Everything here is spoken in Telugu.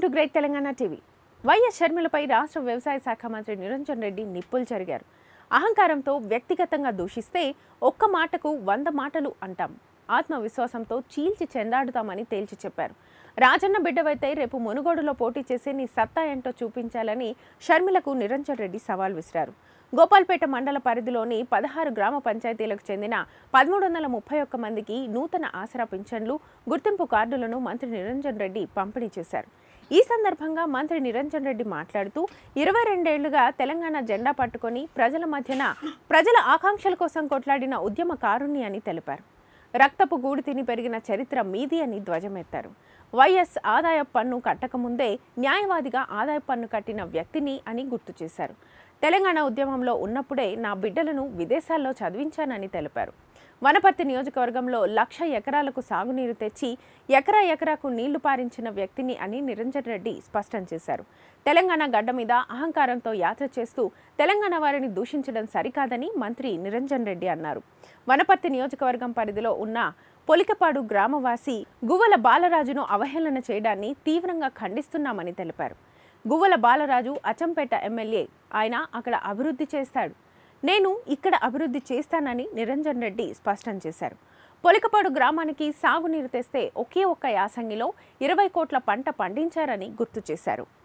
welcome to great Telangana TV Y S షర్మిలపై రాష్ట్ర వ్యవసాయ శాఖ మంత్రి నిరంజన్ రెడ్డి నిప్పులు చెరిగారు అహంకారంతో వ్యక్తిగతంగా దూషిస్తే ఒక్క మాటకు వంద మాటలు అంటాం ఆత్మవిశ్వాసంతో చీల్చి చెండాడుతామని తేల్చి చెప్పారు రాజన్న బిడ్డవైతే రేపు మునుగోడులో పోటీ చేసి నీ సత్తా ఏంటో చూపించాలని షర్మిలకు నిరంజన్ రెడ్డి సవాల్ విసిరారు గోపాల్పేట మండల పరిధిలోని పదహారు గ్రామ పంచాయతీలకు చెందిన పదమూడు వందల ముప్పై ఒక్క మందికి నూతన ఆసరా పింఛన్లు గుర్తింపు కార్డులను మంత్రి నిరంజన్ రెడ్డి పంపిణీ చేశారు ఈ సందర్భంగా మంత్రి నిరంజన్ రెడ్డి మాట్లాడుతూ ఇరవై రెండేళ్లుగా తెలంగాణ జెండా పట్టుకొని ప్రజల మధ్యన ప్రజల ఆకాంక్షల కోసం కొట్లాడిన ఉద్యమకారుణ్ణి అని తెలిపారు రక్తపు గూడు తిని పెరిగిన చరిత్ర మీది అని ధ్వజమెత్తారు వైఎస్ ఆదాయ పన్ను కట్టకముందే న్యాయవాదిగా ఆదాయ పన్ను కట్టిన వ్యక్తిని అని గుర్తు చేశారు తెలంగాణ ఉద్యమంలో ఉన్నప్పుడే నా బిడ్డలను విదేశాల్లో చదివించానని తెలిపారు వనపర్తి నియోజకవర్గంలో లక్ష ఎకరాలకు సాగునీరు తెచ్చి ఎకరా ఎకరాకు నీళ్లు పారించిన వ్యక్తిని అని నిరంజన్ రెడ్డి స్పష్టం చేశారు తెలంగాణ గడ్డ మీద అహంకారంతో యాత్ర చేస్తూ తెలంగాణ వారిని దూషించడం సరికాదని మంత్రి నిరంజన్ రెడ్డి అన్నారు వనపర్తి నియోజకవర్గం పరిధిలో ఉన్న పొలికపాడు గ్రామవాసి గువ్వల బాలరాజును అవహేళన చేయడాన్ని తీవ్రంగా ఖండిస్తున్నామని తెలిపారు గువ్వల బాలరాజు అచంపేట ఎమ్మెల్యే ఆయన అక్కడ అభివృద్ధి చేస్తాడు నేను ఇక్కడ అభివృద్ధి చేస్తానని నిరంజన్ రెడ్డి స్పష్టం చేశారు పొలికపాడు గ్రామానికి సాగునీరు తెస్తే ఒకే ఒక్క యాసంగిలో ఇరవై కోట్ల పంట పండించారని గుర్తు చేశారు